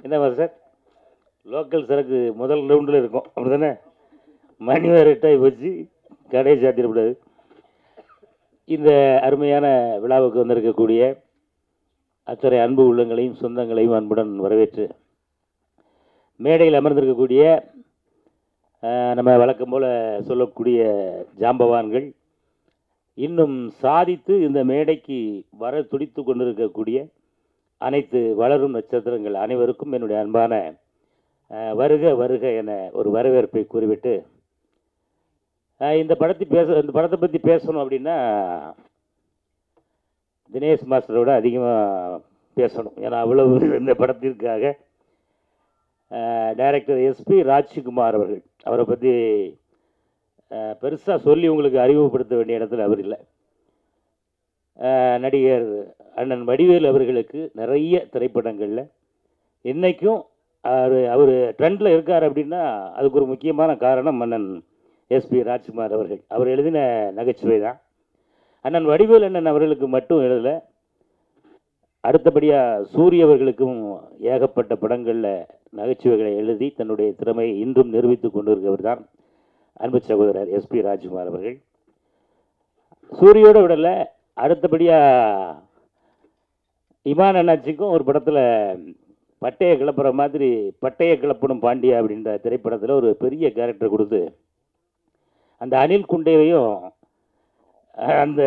என்ன sir local சரக்கு முதல் ரவுண்டில் இருக்கும் அப்படி தானே மணி வேறு எட்டாகி போச்சு கடையை சாத்திடக்கூடாது இந்த அருமையான விழாவுக்கு வந்திருக்கக்கூடிய அத்தனை அன்பு உள்ளங்களையும் சொந்தங்களையும் அன்புடன் வரவேற்று மேடையில் அமர்ந்திருக்கக்கூடிய அஹ், நம்ம வழக்கம் போல் சொல்லக்கூடிய ஜாம்பவான்கள் இன்னும் சாதித்து இந்த மேடைக்கு வர துடித்து கொண்டிருக்கக்கூடிய அனைத்து வளரும் நட்சத்திரங்கள் அனைவருக்கும் என்னுடைய அன்பான அஹ், வருக வருக என ஒரு வரவேற்பை கூறிவிட்டு அஹ், இந்த படத்தை பேச இந்த படத்தை பற்றி பேசணும் அப்படின்னா தினேஷ் மாஸ்டரோட அதிகமாக பேசணும் ஏன்னா அவ்வளவு இந்த படத்திற்காக டைரக்டர் எஸ்பி ராஜ்குமார் அவர்கள் அவரை பற்றி பெருசாக சொல்லி உங்களுக்கு அறிமுகப்படுத்த வேண்டிய இடத்துல அவர் இல்லை அஹ், நடிகர் அண்ணன் வடிவேல் அவர்களுக்கு நிறைய திரைப்படங்களில் இன்னைக்கும் அவர் அவர் ட்ரெண்டில் இருக்கார் அப்படின்னா அதுக்கு ஒரு முக்கியமான காரணம் அண்ணன் எஸ்பி ராஜ்குமார் அவர்கள் அவர் எழுதின நகைச்சுவை தான் அண்ணன் வடிவேல் அண்ணன் அவர்களுக்கு மட்டும் எழுதலை அடுத்தபடியாக சூரிய அவர்களுக்கும் ஏகப்பட்ட படங்களில் நகைச்சுவைகளை எழுதி தன்னுடைய திறமையை இன்றும் நிரூபித்துக் கொண்டிருக்கிறவர் தான் அன்பு சகோதரர் எஸ்பி ராஜ்குமார் அவர்கள் சூரியோட விடல அடுத்தபடியாக இமான் அண்ணாச்சிக்கும் ஒரு படத்தில் பட்டையை கிளப்புற மாதிரி பட்டையை கிளப்பணும் பாண்டியா அப்படின்ற திரைப்படத்தில் ஒரு பெரிய கேரக்டர் கொடுத்து அந்த அனில் குண்டேவையும் அந்த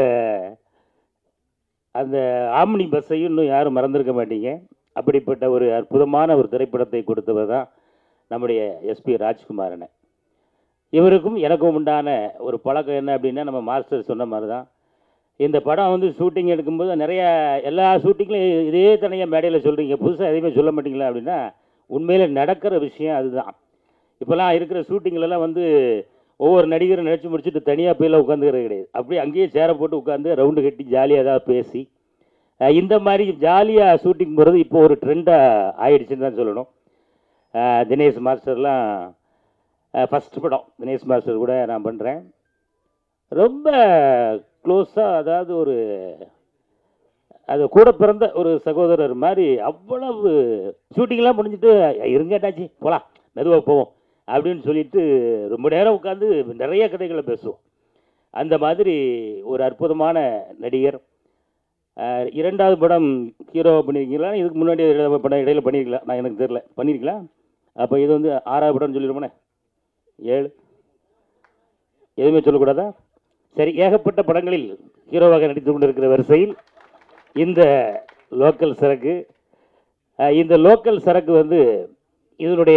அந்த ஆம்னி பஸ்ஸையும் இன்னும் யாரும் மறந்திருக்க மாட்டீங்க அப்படிப்பட்ட ஒரு அற்புதமான ஒரு திரைப்படத்தை கொடுத்தவர் தான் நம்முடைய எஸ்பி ராஜ்குமாரனை இவருக்கும் எனக்கும் உண்டான ஒரு பழக்கம் என்ன அப்படின்னா நம்ம மாஸ்டர் சொன்ன மாதிரி தான் இந்த படம் வந்து ஷூட்டிங் எடுக்கும்போது நிறைய எல்லா ஷூட்டிங்லையும் இதே தனியாக மேடையில் சொல்கிறீங்க புதுசாக எதையுமே சொல்ல மாட்டீங்களா அப்படின்னா உண்மையில் நடக்கிற விஷயம் அதுதான் இப்போல்லாம் இருக்கிற ஷூட்டிங்லலாம் வந்து ஒவ்வொரு நடிகரும் நடிச்சு முடிச்சுட்டு தனியாக போயெல்லாம் உட்காந்துக்கிறது கிடையாது அப்படியே அங்கேயே சேரை போட்டு உட்காந்து ரவுண்டு கட்டி ஜாலியாக ஏதாவது பேசி அஹ் இந்த மாதிரி ஜாலியாக ஷூட்டிங் போகிறது இப்போ ஒரு ட்ரெண்டாக ஆயிடுச்சுன்னு தான் சொல்லணும் அஹ் தினேஷ் மாஸ்டர்லாம் ஃபஸ்ட் படம் தினேஷ் மாஸ்டர் கூட நான் பண்ணுறேன் ரொம்ப க்ளோஸாக அதாவது ஒரு அது கூட பிறந்த ஒரு சகோதரர் மாதிரி அவ்வளவு ஷூட்டிங்லாம் முடிஞ்சிட்டு இருங்கட்டாச்சு போகலாம் மெதுவாக போவோம் அப்படின்னு சொல்லிட்டு ரொம்ப நேரம் உட்காந்து நிறைய கதைகளை பேசுவோம் அந்த மாதிரி ஒரு அற்புதமான நடிகர் அஹ் இரண்டாவது படம் ஹீரோ பண்ணியிருக்கீங்களா இதுக்கு முன்னாடி இடையில படம் இடையில பண்ணியிருக்கலாம் நான் எனக்கு தெரியல பண்ணியிருக்கலாம் அப்போ இது வந்து ஆறாவது படம்னு சொல்லிடுவோனே ஏழு எதுவுமே சொல்லக்கூடாதா சரி ஏகப்பட்ட படங்களில் ஹீரோவாக நடித்து கொண்டிருக்கிற வரிசையில் இந்த லோக்கல் சரக்கு அஹ் இந்த லோக்கல் சரக்கு வந்து இதனுடைய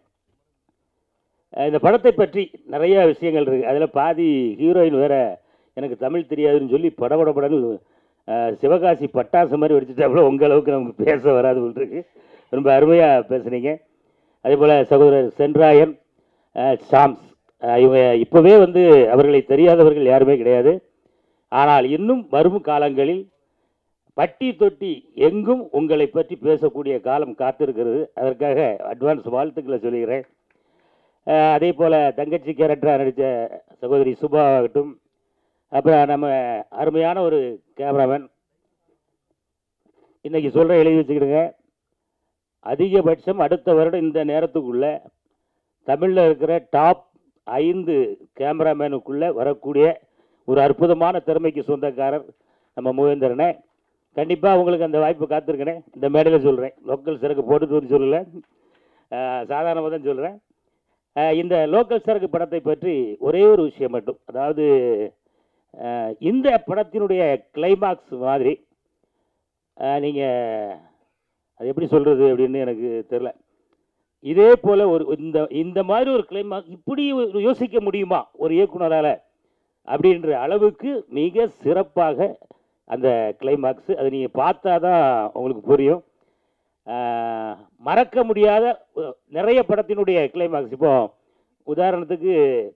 அஹ் இந்த படத்தை பற்றி நிறைய விஷயங்கள் இருக்குது அதில் பாதி ஹீரோயின் வேற எனக்கு தமிழ் தெரியாதுன்னு சொல்லி படபடபடன்னு அஹ், சிவகாசி பட்டாசு மாதிரி வெடிச்சுட்டாப்புல உங்கள் அளவுக்கு நமக்கு பேச வராது போல் இருக்கு ரொம்ப அருமையாக பேசுனீங்க அதே போல் சகோதரர் சென்ராயன் அஹ், சாம்ஸ் அஹ், இவங்க இப்போவே வந்து அவர்களை தெரியாதவர்கள் யாருமே கிடையாது ஆனால் இன்னும் வரும் காலங்களில் பட்டி தொட்டி எங்கும் உங்களை பற்றி பேசக்கூடிய காலம் காத்திருக்கிறது அதற்காக அட்வான்ஸ் வாழ்த்துக்களை சொல்லுகிறேன் அஹ் அதே போல் தங்கச்சி கேரக்டராக நடித்த சகோதரி சுபா ஆகட்டும் அப்புறம் நம்ம அருமையான ஒரு கேமராமேன் இன்னைக்கு சொல்கிற எழுதி வச்சுக்கிடுங்க அதிகபட்சம் அடுத்த வருடம் இந்த நேரத்துக்குள்ள தமிழில் இருக்கிற டாப் ஐந்து கேமராமேனுக்குள்ளே வரக்கூடிய ஒரு அற்புதமான திறமைக்கு சொந்தக்காரர் நம்ம மூவேந்திரனே கண்டிப்பாக உங்களுக்கு அந்த வாய்ப்பு காத்திருக்கனே இந்த மேடையில் சொல்கிறேன் லோக்கல் சரக்கு போட்டுட்டு வந்து சொல்லலை சாதாரணமாக தான் சொல்கிறேன் இந்த லோக்கல் சரக்கு படத்தை பற்றி ஒரே ஒரு விஷயம் மட்டும் அதாவது அஹ், இந்த படத்தினுடைய கிளைமாக்ஸ் மாதிரி நீங்கள் அது எப்படி சொல்கிறது அப்படின்னு எனக்கு தெரில இதே போல் ஒரு இந்த இந்த மாதிரி ஒரு கிளைமாக்ஸ் இப்படி ஒரு யோசிக்க முடியுமா ஒரு இயக்குனரால் அப்படின்ற அளவுக்கு மிக சிறப்பாக அந்த கிளைமாக்ஸ் அதை நீங்கள் பார்த்தா தான் உங்களுக்கு புரியும் ஆஹ், மறக்க முடியாத அஹ், நிறைய படத்தினுடைய கிளைமாக்ஸ் இப்போ உதாரணத்துக்கு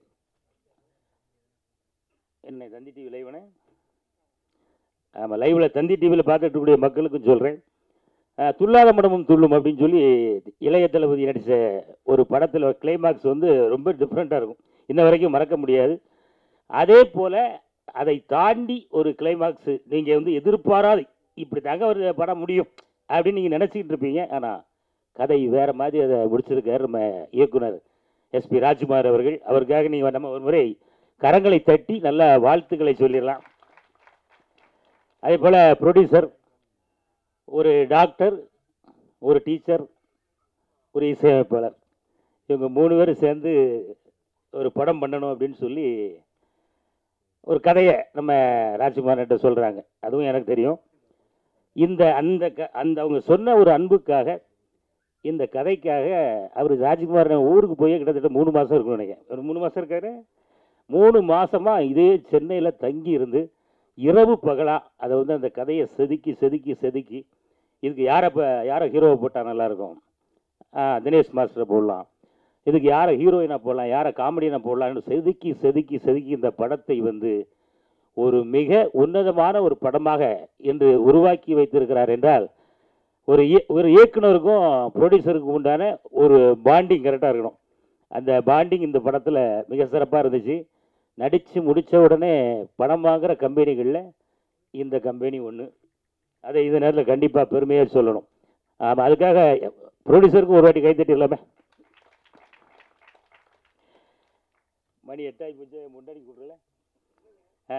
என்ன தந்தி டிவி லைவனே ஆமாம் லைவில் தந்தி டிவியில் பார்த்துட்டு இருக்கக்கூடிய மக்களுக்கும் சொல்கிறேன் துல்லாத மடமும் துள்ளும் அப்படின்னு சொல்லி இளைய தளபதி நடித்த ஒரு படத்தில் கிளைமாக்ஸ் வந்து ரொம்ப டிஃப்ரெண்ட்டாக இருக்கும் இன்ன வரைக்கும் மறக்க முடியாது அதே போல் அதை தாண்டி ஒரு கிளைமாக்ஸ் நீங்கள் வந்து எதிர்பாராது இப்படி தாங்க ஒரு படம் முடியும் அப்படின்னு நீங்கள் நினச்சிக்கிட்டு இருப்பீங்க ஆனால் கதை வேற மாதிரி அதை முடிச்சிருக்காரு நம்ம இயக்குனர் எஸ்பி ராஜ்குமார் அவர்கள் அவருக்காக நீங்கள் நம்ம ஒரு முறை கரங்களை தட்டி நல்ல வாழ்த்துக்களை சொல்லிடலாம் அதே போல் ப்ரொடியூசர் ஒரு டாக்டர் ஒரு டீச்சர் ஒரு இசையமைப்பாளர் இவங்க மூணு பேரும் சேர்ந்து ஒரு படம் பண்ணணும் அப்படின்னு சொல்லி ஒரு கதையை நம்ம ராஜ்குமார்கிட்ட சொல்கிறாங்க அதுவும் எனக்கு தெரியும் இந்த அந்த க அந்த அவங்க சொன்ன ஒரு அன்புக்காக இந்த கதைக்காக அவர் ராஜ்குமார் ஊருக்கு போய் கிட்டத்தட்ட மூணு மாதம் இருக்கும்னு நினைக்கிறேன் ஒரு மூணு மாதம் இருக்காரு மூணு மாசமாக இதே சென்னையில் தங்கி இருந்து இரவு பகலாக அதை வந்து அந்த கதையை செதுக்கி செதுக்கி செதுக்கி இதுக்கு யாரை இப்போ யாரை ஹீரோவை போட்டால் நல்லாயிருக்கும் ஆ, தினேஷ் மாஸ்டரை போடலாம் இதுக்கு யாரை ஹீரோயினாக போடலாம் யாரை காமெடியனாக போடலாம்னு செதுக்கி செதுக்கி செதுக்கி இந்த படத்தை வந்து ஒரு மிக உன்னதமான ஒரு படமாக இன்று உருவாக்கி வைத்திருக்கிறார் என்றால் ஒரு இய- ஒரு இயக்குனருக்கும் ப்ரொடியூசருக்கும் உண்டான ஒரு பாண்டிங் கரெக்டாக இருக்கணும் அந்த பாண்டிங் இந்த படத்தில் மிக சிறப்பாக இருந்துச்சு நடித்து முடித்த உடனே பணம் வாங்குகிற கம்பெனிகளில் இந்த கம்பெனி ஒன்று அதை இந்த நேரத்தில் கண்டிப்பாக பெருமையாக சொல்லணும் ஆமாம் அதுக்காக ப்ரொடியூசருக்கும் ஒரு வாட்டி கைத்தட்டிடலாமே மணி எட்டாகி போச்சு முன்னாடி கூப்பிடல ஆ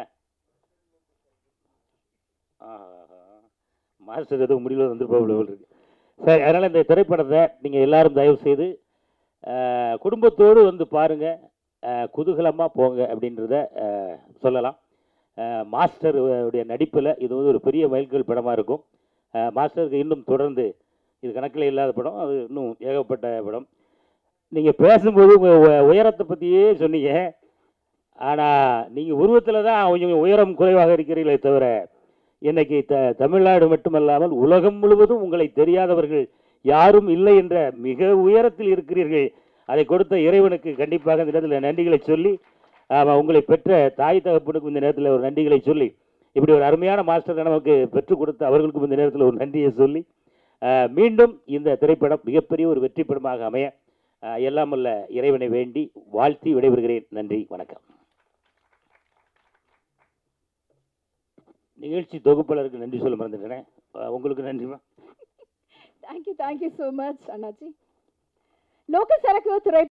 ஆஹா. மாஸ்டர் எதுவும் முடிவில் வந்துருப்பாவில் இருக்கு சரி அதனால் இந்த திரைப்படத்தை நீங்கள் எல்லாரும் தயவு செய்து அஹ், குடும்பத்தோடு வந்து பாருங்கள் குதூகலமாக போங்க அப்படின்றத அஹ், சொல்லலாம் அஹ், மாஸ்டர் உடைய நடிப்பில் இது வந்து ஒரு பெரிய மைல்கல் படமாக இருக்கும் அஹ், மாஸ்டருக்கு இன்னும் தொடர்ந்து இது கணக்கில் இல்லாத படம் அது இன்னும் ஏகப்பட்ட படம் நீங்கள் பேசும்போது உங்கள் உயரத்தை பற்றியே சொன்னீங்க ஆனால் நீங்கள் உருவத்தில் தான் கொஞ்சம் உயரம் குறைவாக இருக்கிறீர்களே தவிர இன்னைக்கு த தமிழ்நாடு மட்டுமல்லாமல் உலகம் முழுவதும் உங்களை தெரியாதவர்கள் யாரும் இல்லை என்ற மிக உயரத்தில் இருக்கிறீர்கள் அதை கொடுத்த இறைவனுக்கு கண்டிப்பாக இந்த நேரத்தில் நன்றிகளை சொல்லி ஆமாம் உங்களை பெற்ற தாய் தகப்பனுக்கும் இந்த நேரத்தில் ஒரு நன்றிகளை சொல்லி இப்படி ஒரு அருமையான மாஸ்டர் நமக்கு பெற்றுக் கொடுத்த அவர்களுக்கும் இந்த நேரத்தில் ஒரு நன்றியை சொல்லி ஆஹ், மீண்டும் இந்த திரைப்படம் மிகப்பெரிய ஒரு வெற்றி படமாக அமைய ஆஹ், எல்லாம் வல்ல இறைவனை வேண்டி வாழ்த்தி விடைபெறுகிறேன் நன்றி வணக்கம் நிகழ்ச்சி தொகுப்பாளருக்கு நன்றி சொல்ல மறந்துட்டேன் ஆஹ், உங்களுக்கு நன்றிமா தேங்க்யூ தேங்க்யூ ஸோ மச் அண்ணாச்சி லோக சரக்கு திரை